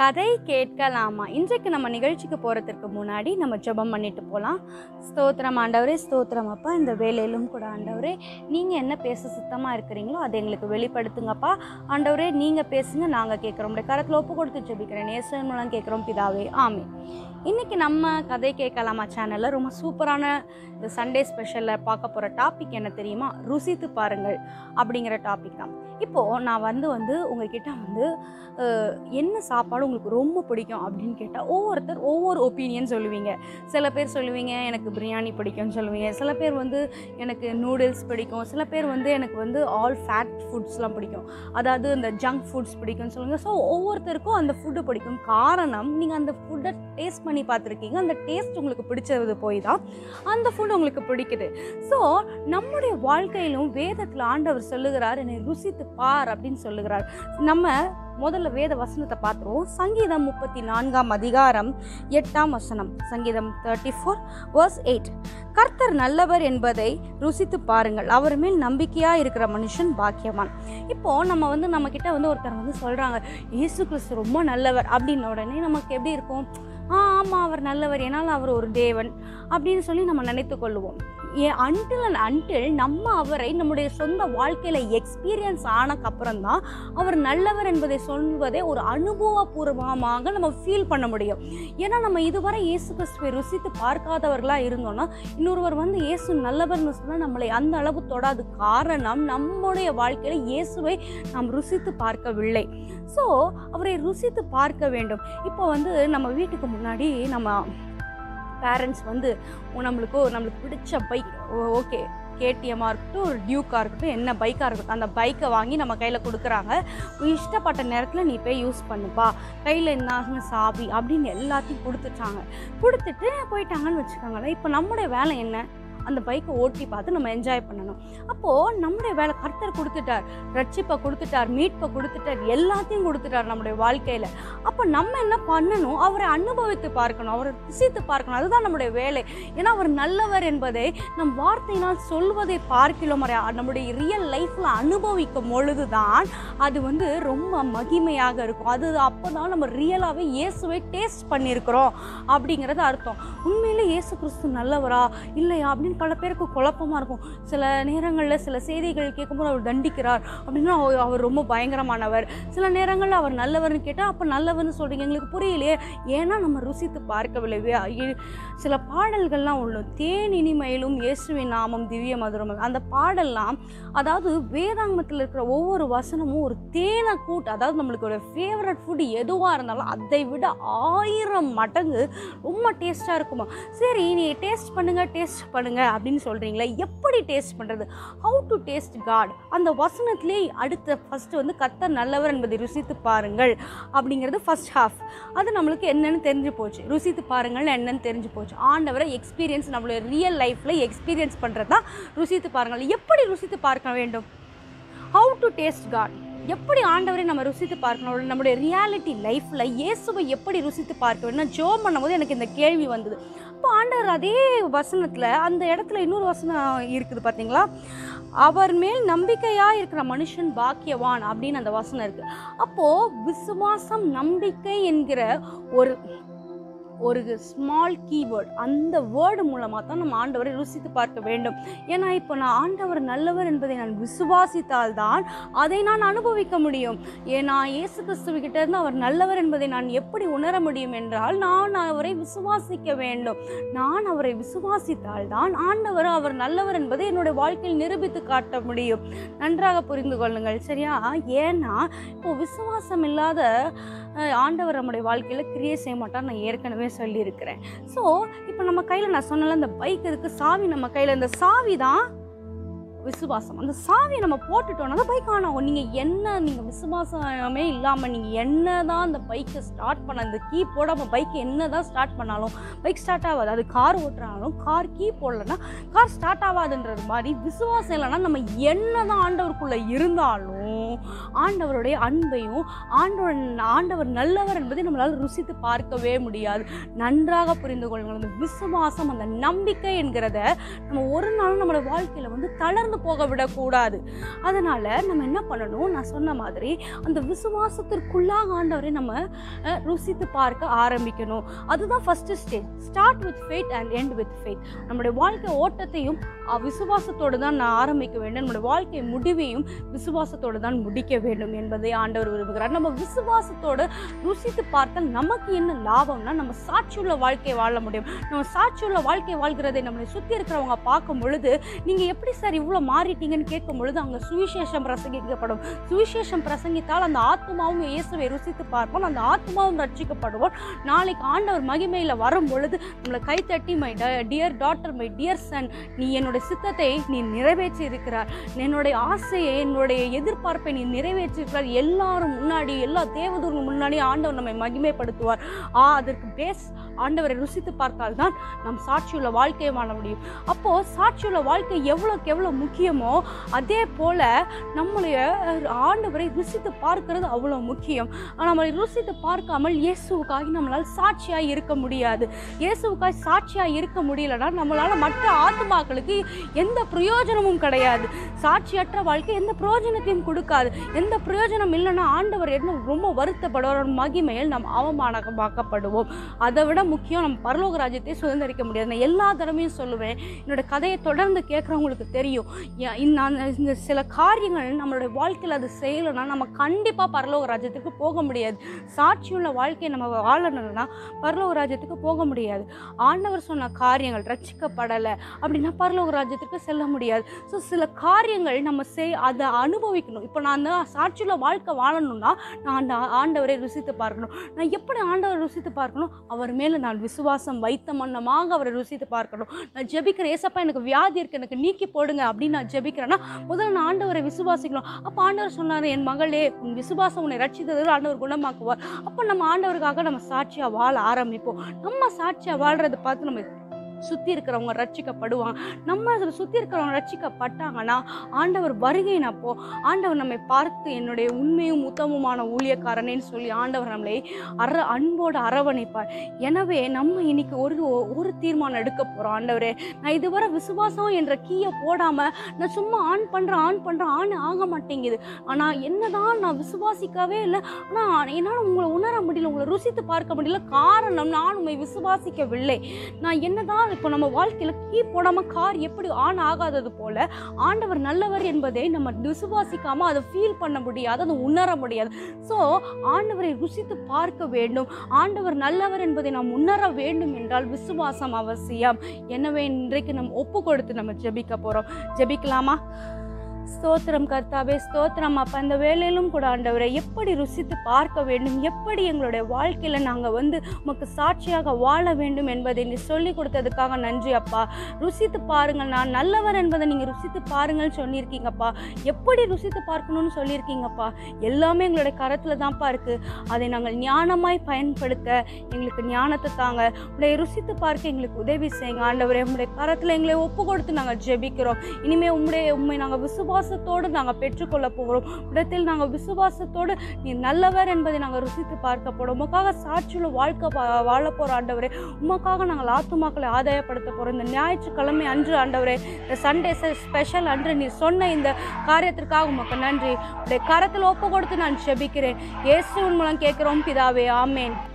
கதை கேட்கலாமா இன்றைக்கு நம்ம நிகழ்ச்சிக்கு போகிறதுக்கு முன்னாடி நம்ம ஜெபம் பண்ணிட்டு போகலாம் ஸ்தோத்திரம் ஆண்டவரே ஸ்தோத்திரம் அப்பா இந்த வேலையிலும் கூட ஆண்டவரே நீங்கள் என்ன பேச சுத்தமாக இருக்கிறீங்களோ அதை எங்களுக்கு வெளிப்படுத்துங்கப்பா ஆண்டவரே நீங்கள் பேசுங்க நாங்கள் கேட்குறோம் உடைய கரத்தில் ஒப்பு கொடுத்து ஜெபிக்கிறேன் நேசன் மூலம் கேட்குறோம் பிதாவே ஆமே இன்றைக்கி நம்ம கதை கேட்கலாமா சேனலில் ரொம்ப சூப்பரான இந்த சண்டே ஸ்பெஷலில் பார்க்க போகிற டாபிக் என்ன தெரியுமா ருசித்து பாருங்கள் அப்படிங்கிற டாபிக் தான் இப்போது நான் வந்து வந்து உங்ககிட்ட வந்து அஹ், என்ன சாப்பாடு உங்களுக்கு ரொம்ப பிடிக்கும் அப்படின்னு கேட்டால் ஒவ்வொருத்தர் ஒவ்வொரு ஒப்பீனியன் சொல்லுவீங்க சில பேர் சொல்லுவீங்க எனக்கு பிரியாணி பிடிக்கும்னு சொல்லுவீங்க சில பேர் வந்து எனக்கு நூடுல்ஸ் பிடிக்கும் சில பேர் வந்து எனக்கு வந்து ஆல் ஃபேட் ஃபுட்ஸ்லாம் பிடிக்கும் அதாவது இந்த ஜங்க் ஃபுட்ஸ் பிடிக்கும்னு சொல்லுவாங்க ஸோ ஒவ்வொருத்தருக்கும் அந்த ஃபுட்டு பிடிக்கும் காரணம் நீங்கள் அந்த ஃபுட்டை டேஸ்ட் பண்ணி பார்த்துருக்கீங்க அந்த டேஸ்ட் உங்களுக்கு பிடிச்சது போய் தான் அந்த ஃபுட் உங்களுக்கு பிடிக்குது ஸோ நம்முடைய வாழ்க்கையிலும் வேதத்தில் ஆண்டவர் சொல்லுகிறார் என்னை ருசித்து பார் அப்படின்னு சொல்லுகிறார் நம்ம முதல்ல வேத வசனத்தை பார்த்துருவோம் சங்கீதம் முப்பத்தி நான்காம் அதிகாரம் எட்டாம் வசனம் சங்கீதம் தேர்ட்டி ஃபோர் வர்ஸ் எயிட் கர்த்தர் நல்லவர் என்பதை ருசித்து பாருங்கள் அவர் மேல் நம்பிக்கையாக இருக்கிற மனுஷன் பாக்கியவான் இப்போ நம்ம வந்து நம்ம கிட்ட வந்து ஒருத்தர் வந்து சொல்கிறாங்க இயேசு கிறிஸ்து ரொம்ப நல்லவர் அப்படின்ன உடனே நமக்கு எப்படி இருக்கும் ஆ ஆமாம் அவர் நல்லவர் ஏன்னால் அவர் ஒரு தேவன் அப்படின்னு சொல்லி நம்ம நினைத்து கொள்ளுவோம் ஏ அன்டில் அண்ட் அன்டில் நம்ம அவரை நம்முடைய சொந்த வாழ்க்கையில் எக்ஸ்பீரியன்ஸ் ஆனக்கப்புறம் தான் அவர் நல்லவர் என்பதை சொல்வதே ஒரு அனுபவபூர்வமாக நம்ம ஃபீல் பண்ண முடியும் ஏன்னா நம்ம இதுவரை இயேசு கிறிஸ்துவை ருசித்து பார்க்காதவர்களாக இருந்தோம்னா இன்னொருவர் வந்து இயேசு நல்லவர்னு சொன்னால் நம்மளை அந்த அளவு தொடாது காரணம் நம்முடைய வாழ்க்கையில் இயேசுவை நாம் ருசித்து பார்க்கவில்லை ஸோ அவரை ருசித்து பார்க்க வேண்டும் இப்போ வந்து நம்ம வீட்டுக்கு முன்னாடி நம்ம பேரண்ட்ஸ் வந்து "ஓ, நம்மளுக்கு நம்மளுக்கு பிடிச்ச பைக் ஓகே கேடிஎம்மாக இருக்கட்டும் ஒரு டியூக்காக இருக்கட்டும் என்ன பைக்காக இருக்கட்டும் அந்த பைக்கை வாங்கி நம்ம கையில் கொடுக்குறாங்க உன் இஷ்டப்பட்ட நேரத்தில் நீ போய் யூஸ் பண்ணுப்பா கையில் என்ன சாவி அப்படின்னு எல்லாத்தையும் கொடுத்துட்டாங்க கொடுத்துட்டு போயிட்டாங்கன்னு வச்சுக்கோங்களேன் இப்போ நம்முடைய வேலை என்ன அந்த பைக்கை ஓட்டி பார்த்து நம்ம என்ஜாய் பண்ணணும் அப்போது நம்முடைய வேலை கர்த்தர் கொடுத்துட்டார் ரட்சிப்பை கொடுத்துட்டார் மீட்பை கொடுத்துட்டார் எல்லாத்தையும் கொடுத்துட்டார் நம்முடைய வாழ்க்கையில் அப்போ நம்ம என்ன பண்ணணும் அவரை அனுபவித்து பார்க்கணும் அவரை ருசித்து பார்க்கணும் அதுதான் நம்முடைய வேலை ஏன்னா அவர் நல்லவர் என்பதை நம் வார்த்தையினால் சொல்வதை பார்க்கிறோம் அவரை நம்முடைய ரியல் லைஃப்பில் அனுபவிக்கும் பொழுது தான் அது வந்து ரொம்ப மகிமையாக இருக்கும் அது அப்போ தான் நம்ம ரியலாகவே இயேசுவை டேஸ்ட் பண்ணியிருக்கிறோம் அப்படிங்கிறது அர்த்தம் உண்மையிலே இயேசு கிறிஸ்து நல்லவரா இல்லையா அப்படின்னு பல பேருக்கு குழப்பமாக இருக்கும் சில நேரங்களில் சில செய்திகள் கேட்கும்போது அவர் தண்டிக்கிறார் அப்படின்னா அவர் அவர் ரொம்ப பயங்கரமானவர் சில நேரங்களில் அவர் நல்லவர்னு கேட்டால் அப்போ நல்லவர்னு சொல்கிறீங்க எங்களுக்கு புரியலையே ஏன்னா நம்ம ருசித்து பார்க்கவில்லை வே- இ- சில பாடல்கள்லாம் உள்ள தேன் இனிமையிலும் இயேசுவின் நாமம் திவ்ய மதுரம் அந்த பாடல்லாம் அதாவது வேதாங்கமத்தில் இருக்கிற ஒவ்வொரு வசனமும் ஒரு தேனை கூட்டு அதாவது நம்மளுக்கு ஒரு ஃபேவரட் ஃபுட் எதுவாக இருந்தாலும் அதை விட ஆயிரம் மடங்கு ரொம்ப டேஸ்ட்டாக இருக்குமா சரி நீ டேஸ்ட் பண்ணுங்க டேஸ்ட் பண்ணுங்க அப்படின்னு சொல்கிறீங்களே எப்படி டேஸ்ட் பண்ணுறது ஹவு டு டேஸ்ட் காட் அந்த வசனத்திலே அடுத்த ஃபஸ்ட்டு வந்து கர்த்தர் நல்லவர் என்பதை ருசித்து பாருங்கள் அப்படிங்கிறது ஃபர்ஸ்ட் ஹாஃப் அது நம்மளுக்கு என்னன்னு தெரிஞ்சு போச்சு ருசித்து பாருங்கள் என்னன்னு தெரிஞ்சு போச்சு ஆண்டவரை எக்ஸ்பீரியன்ஸ் நம்மளுடைய ரியல் லைஃப்பில் எக்ஸ்பீரியன்ஸ் பண்ணுறது தான் ருசித்து பாருங்கள் எப்படி ருசித்து பார்க்க வேண்டும் ஹவு டு டேஸ்ட் காட் எப்படி ஆண்டவரை நம்ம ருசித்து பார்க்கணும் நம்முடைய ரியாலிட்டி லைஃப்பில் இயேசுவை எப்படி ருசித்து பார்க்க வேண்டும் ஜோம் பண்ணும்போது எனக்கு இந்த கேள்வி வந்தது அப்போ ஆண்டவர் அதே வசனத்தில் அந்த இடத்துல இன்னொரு வசனம் இருக்குது பார்த்தீங்களா அவர் மேல் நம்பிக்கையாக இருக்கிற மனுஷன் பாக்கியவான் அப்படின்னு அந்த வசனம் இருக்குது அப்போது விசுவாசம் நம்பிக்கை என்கிற ஒரு ஒரு ஸ்மால் கீவேர்ட் அந்த வேர்டு மூலமாக தான் நம்ம ஆண்டவரை ருசித்து பார்க்க வேண்டும் ஏன்னா இப்போ நான் ஆண்டவர் நல்லவர் என்பதை நான் விசுவாசித்தால் தான் அதை நான் அனுபவிக்க முடியும் ஏன்னா இயேசு கிறிஸ்துவிகிட்ட இருந்து அவர் நல்லவர் என்பதை நான் எப்படி உணர முடியும் என்றால் நான் அவரை விசுவாசிக்க வேண்டும் நான் அவரை விசுவாசித்தால் தான் ஆண்டவர் அவர் நல்லவர் என்பதை என்னுடைய வாழ்க்கையில் நிரூபித்து காட்ட முடியும் நன்றாக புரிந்து கொள்ளுங்கள் சரியா ஏன்னா இப்போ விசுவாசம் இல்லாத அஹ், ஆண்டவர் நம்முடைய வாழ்க்கையில் கிரியை செய்ய மாட்டார் நான் ஏற்கனவே சொல்லியிருக்கிறேன் ஸோ இப்போ நம்ம கையில் நான் சொன்னல இந்த பைக் இருக்குது சாவி நம்ம கையில் இந்த சாவி தான் விசுவாசம் அந்த சாவியை நம்ம போட்டுட்டோம்னா அந்த பைக் ஆன் ஆகும் நீங்கள் என்ன நீங்கள் விசுவாசமே இல்லாமல் நீங்கள் என்ன தான் அந்த பைக்கை ஸ்டார்ட் பண்ண அந்த கீ போடாமல் பைக் என்ன தான் ஸ்டார்ட் பண்ணாலும் பைக் ஸ்டார்ட் ஆகாது அது கார் ஓட்டுறாலும் கார் கீ போடலன்னா கார் ஸ்டார்ட் ஆகாதுன்றது மாதிரி விசுவாசம் இல்லைன்னா நம்ம என்ன தான் ஆண்டவருக்குள்ளே இருந்தாலும் ஆண்டவருடைய அன்பையும் ஆண்டவர் ஆண்டவர் நல்லவர் என்பதை நம்மளால் ருசித்து பார்க்கவே முடியாது நன்றாக புரிந்து கொள்ளுங்கள் அந்த விசுவாசம் அந்த நம்பிக்கை என்கிறத நம்ம ஒரு நாளும் நம்மளோட வாழ்க்கையில் வந்து தளர்ந்து சோர்ந்து போக விடக்கூடாது அதனால் நம்ம என்ன பண்ணணும் நான் சொன்ன மாதிரி அந்த விசுவாசத்திற்குள்ளாக ஆண்டவரை நம்ம அஹ், ருசித்து பார்க்க ஆரம்பிக்கணும் அதுதான் first stage start with faith and end with faith நம்முடைய வாழ்க்கை ஓட்டத்தையும் அஹ், விசுவாசத்தோடு தான் நான் ஆரம்பிக்க வேண்டும் நம்முடைய வாழ்க்கை முடிவையும் விசுவாசத்தோடு தான் முடிக்க வேண்டும் என்பதை ஆண்டவர் விரும்புகிறார் நம்ம விசுவாசத்தோடு ருசித்து பார்த்தால் நமக்கு என்ன லாபம்னா நம்ம சாட்சியுள்ள வாழ்க்கையை வாழ முடியும் நம்ம சாட்சியுள்ள வாழ்க்கை வாழ்கிறதை நம்மளை சுற்றி இருக்கிறவங்க பார்க்கும் பொழுது நீங்கள் எப்படி சார் இவ்வளோ மாறிட்டீங்கன்னு கேட்கும் பொழுது அங்கே சுவிசேஷம் பிரசங்கிக்கப்படும் சுவிசேஷம் பிரசங்கித்தால் அந்த ஆத்மாவும் இயேசுவை ருசித்து பார்ப்போம் அந்த ஆத்மாவும் ரட்சிக்கப்படுவோம் நாளைக்கு ஆண்டவர் மகிமையில் வரும் பொழுது நம்மளை கைத்தட்டி my dear daughter my dear son நீ என்னுடைய சித்தத்தை நீ நிறைவேற்றி இருக்கிறார் என்னுடைய ஆசையை என்னுடைய எதிர்பார்ப்பை நீ நிறைவேற்றிருக்கிறார் எல்லாரும் முன்னாடி எல்லா தேவதூர்கள் முன்னாடி ஆண்டவர் நம்மை மகிமைப்படுத்துவார் ஆ அதற்கு பேஸ் ஆண்டவரை ருசித்து பார்த்தால்தான் நம் சாட்சியுள்ள வாழ்க்கையை வாழ முடியும் அப்போது சாட்சியுள்ள வாழ்க்கை எவ்வளோக்கு எவ்வளோ முக்கியமோ அதே போல் நம்மளுடைய அஹ், ஆண்டவரை ருசித்து பார்க்கிறது அவ்வளோ முக்கியம் ஆனால் நம்மளை ருசித்து பார்க்காமல் இயேசுவுக்காக நம்மளால் சாட்சியாக இருக்க முடியாது இயேசுவுக்காக சாட்சியாக இருக்க முடியலன்னா நம்மளால் மற்ற ஆத்மாக்களுக்கு எந்த பிரயோஜனமும் கிடையாது சாட்சியற்ற வாழ்க்கை எந்த பிரயோஜனத்தையும் கொடுக்காது எந்த பிரயோஜனம் இல்லைன்னா ஆண்டவர் என்ன ரொம்ப வருத்தப்படுவார் மகிமையில் நாம் அவமானமாக்கப்படுவோம் அதை விட முக்கியம் நம்ம பரலோக ராஜ்யத்தை சுதந்திரிக்க முடியாது நான் எல்லா தடவையும் சொல்லுவேன் என்னோட கதையை தொடர்ந்து கேட்குறவங்களுக்கு தெரியும் ஏன் இந்த அந்த- இந்த சில காரியங்கள் நம்மளுடைய வாழ்க்கையில் அது செய்யலைன்னா நம்ம கண்டிப்பாக பரலோக ராஜ்யத்துக்கு போக முடியாது சாட்சியுள்ள வாழ்க்கையை நம்ம வாழணும்னா பரலோக ராஜ்யத்துக்கு போக முடியாது ஆண்டவர் சொன்ன காரியங்கள் ரட்சிக்கப்படலை அப்படின்னா பரலோக ராஜ்யத்துக்கு செல்ல முடியாது ஸோ சில காரியங்கள் நம்ம செய் அதை அனுபவிக்கணும் இப்போ நான் அந்த சாட்சியுள்ள வாழ்க்கை வாழணும்னா நான் அந்த ஆண்டவரை ருசித்து பார்க்கணும் நான் எப்படி ஆண்டவரை ருசித்து பார்க்கணும் அவர் மேலே நான் விசுவாசம் வைத்த மன்னமாக அவரை ருசித்து பார்க்கணும் நான் ஜெபிக்கிறேன் ஏசப்பா எனக்கு வியாதி இருக்கு எனக்கு நீக்கி போடுங்க அப்படின்னு நான் ஜெபிக்கிறேன்னா முதல்ல நான் ஆண்டவரை விசுவாசிக்கணும் அப்போ ஆண்டவர் சொன்னார் என் மகளே உன் விசுவாசம் உன்னை ரட்சித்தது ஆண்டவர் குணமாக்குவார் அப்போ நம்ம ஆண்டவருக்காக நம்ம சாட்சியாக வாழ ஆரம்பிப்போம் நம்ம சாட்சியாக வாழ்றதை பார்த்து நம்ம சுற்றி இருக்கிறவங்க ரட்சிக்கப்படுவாங்க நம்ம சுற்றி இருக்கிறவங்க ரட்சிக்கப்பட்டாங்கன்னா ஆண்டவர் வருகைனப்போ ஆண்டவர் நம்மை பார்த்து என்னுடைய உண்மையும் உத்தமமான ஊழியக்காரனேன்னு சொல்லி ஆண்டவர் நம்மளை அற அன்போடு அரவணைப்பார் எனவே நம்ம இன்னைக்கு ஒரு ஒரு தீர்மானம் எடுக்க போகிறோம் ஆண்டவரே நான் இதுவரை விசுவாசம் என்ற கீயை போடாமல் நான் சும்மா ஆன் பண்ணுறேன் ஆன் பண்ணுறேன் ஆன் ஆக மாட்டேங்குது ஆனால் என்னதான் நான் விசுவாசிக்கவே இல்லை ஆனால் என்னால் உங்களை உணர முடியல உங்களை ருசித்து பார்க்க முடியல காரணம் நான் உண்மை விசுவாசிக்கவில்லை நான் என்னதான் இப்போ நம்ம வாழ்க்கையில் கீ போடாமல் கார் எப்படி ஆன் ஆகாதது போல ஆண்டவர் நல்லவர் என்பதை நம்ம விசுவாசிக்காமல் அதை ஃபீல் பண்ண முடியாது அதை உணர முடியாது ஸோ ஆண்டவரை ருசித்து பார்க்க வேண்டும் ஆண்டவர் நல்லவர் என்பதை நாம் உணர வேண்டும் என்றால் விசுவாசம் அவசியம் எனவே இன்றைக்கு நம்ம ஒப்பு கொடுத்து நம்ம ஜெபிக்க போகிறோம் ஜெபிக்கலாமா ஸ்தோத்திரம் கர்த்தாவே ஸ்தோத்திரம் அப்பா இந்த வேலையிலும் கூட ஆண்டவரை எப்படி ருசித்து பார்க்க வேண்டும் எப்படி எங்களுடைய வாழ்க்கையில் நாங்கள் வந்து உமக்கு சாட்சியாக வாழ வேண்டும் என்பதை நீ சொல்லி கொடுத்ததுக்காக நன்றி அப்பா ருசித்து பாருங்கள் நான் நல்லவர் என்பதை நீங்கள் ருசித்து பாருங்கள்னு சொல்லியிருக்கீங்கப்பா எப்படி ருசித்து பார்க்கணும்னு சொல்லியிருக்கீங்கப்பா எல்லாமே எங்களுடைய கரத்தில் தான்ப்பா இருக்குது அதை நாங்கள் ஞானமாய் பயன்படுத்த எங்களுக்கு ஞானத்தை தாங்க உடைய ருசித்து பார்க்க எங்களுக்கு உதவி செய்யுங்க ஆண்டவரே உங்களுடைய கரத்தில் எங்களை ஒப்பு கொடுத்து நாங்கள் ஜெபிக்கிறோம் இனிமே உம்முடைய உண்மை நாங்கள் விசுவாசத்தோடு நாங்கள் பெற்றுக்கொள்ள போகிறோம் இடத்தில் நாங்கள் விசுவாசத்தோடு நீ நல்லவர் என்பதை நாங்கள் ருசித்து பார்க்க போகிறோம் உமக்காக சாட்சியுள்ள வாழ்க்கை வா- வாழ போகிற ஆண்டவரே உமக்காக நாங்கள் ஆத்துமாக்களை ஆதாயப்படுத்த போகிறோம் இந்த ஞாயிற்றுக்கிழமை அன்று ஆண்டவரே இந்த சண்டே ஸ்பெஷல் அன்று நீ சொன்ன இந்த காரியத்திற்காக உமக்கு நன்றி உடைய கரத்தில் ஒப்பு கொடுத்து நான் ஜெபிக்கிறேன் இயேசுவின் மூலம் கேட்குறோம் பிதாவே ஆமேன்